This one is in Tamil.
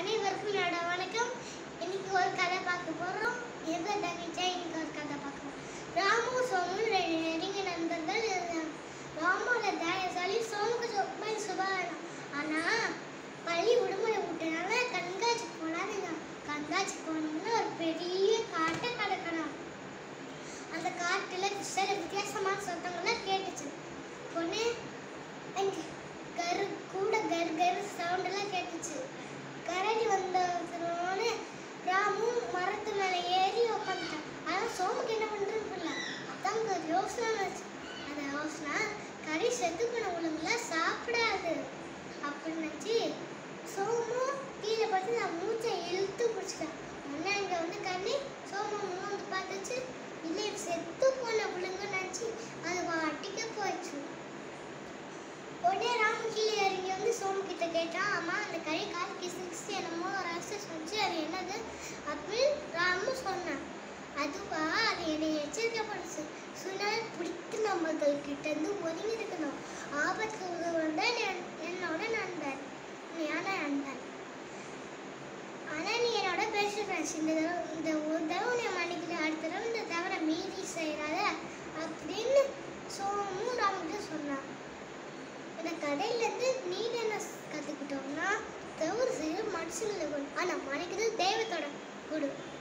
அனைவருக்கும் என்னோட வணக்கம் இன்னைக்கு ஒரு கதை பார்க்க போறோம் எதை தனிச்சா இன்னைக்கு ஒரு கதை பார்க்க போறோம் ராமு சோமு ரெண்டு நெருங்கிய நண்பர்கள் இருந்தாங்க ராமோட தயசாலி சோமுக்கு ரொம்ப சுபாவம் ஆனா பள்ளி விடுமுறை விட்டனால கண்காட்சி போனாருங்க கண்காட்சி போனோம்னா ஒரு பெரிய காட்டை கடக்கணும் அந்த காட்டுல சில வித்தியாசமான சத்தங்கள்லாம் கேட்டுச்சு பொண்ணு அங்க கரு கூட கர் கர் சவுண்ட் எல்லாம் கேட்டுச்சு கரடி வந்ததுனோட ராமு மரத்து மேல ஏறி உட்காந்துட்டான் அதான் சோமுக்கு என்ன பண்றதுன்னு புரியல அதான் ஒரு யோசனை வந்துச்சு அந்த யோசனை கறி செத்து போன ஒழுங்குல சாப்பிடாது அப்படின்னு நினச்சி சோமு கீழே பார்த்து நான் மூச்சை இழுத்து பிடிச்சிட்டேன் உடனே இங்க வந்து கண்ணி சோமு வந்து பார்த்துச்சு இல்லை இது செத்து போன ஒழுங்கு நினச்சி அது வாட்டிக்க போயிடுச்சு உடனே ராமு கீழே இறங்கி வந்து சோமு கிட்ட கேட்டான் அம்மா அந்த கறி கால் கிசு கிசு என்னமோ ஒரு அசஸ் வந்துச்சு அது என்னது அப்படின்னு ராமு சொன்னான் அதுவா அது என்னை எச்சரிக்கைப்படுச்சு சுனால் பிடித்து நம்மர்கள் கிட்ட இருந்து ஒதுங்கி இருக்கணும் ஆபத்து உதவுடன் என்னோட நண்பன் ஞான நண்பன் ஆனா நீ என்னோட பெஸ்ட் ஃப்ரெண்ட்ஸ் இந்த தடவை இந்த ஒரு தடவை நீ மன்னிக்கிற அடுத்த தடவை இந்த தவிர மீறி செய்யறாத அப்படின்னு சோமு ராமுக்கு சொன்னான் இந்த கதையிலேருந்து நீ என்ன கற்றுக்கிட்டோம்னா தவறு செய்ய மனுஷங்களை கொண்டு ஆனால் மன்னிக்கிறது தெய்வத்தோட குடு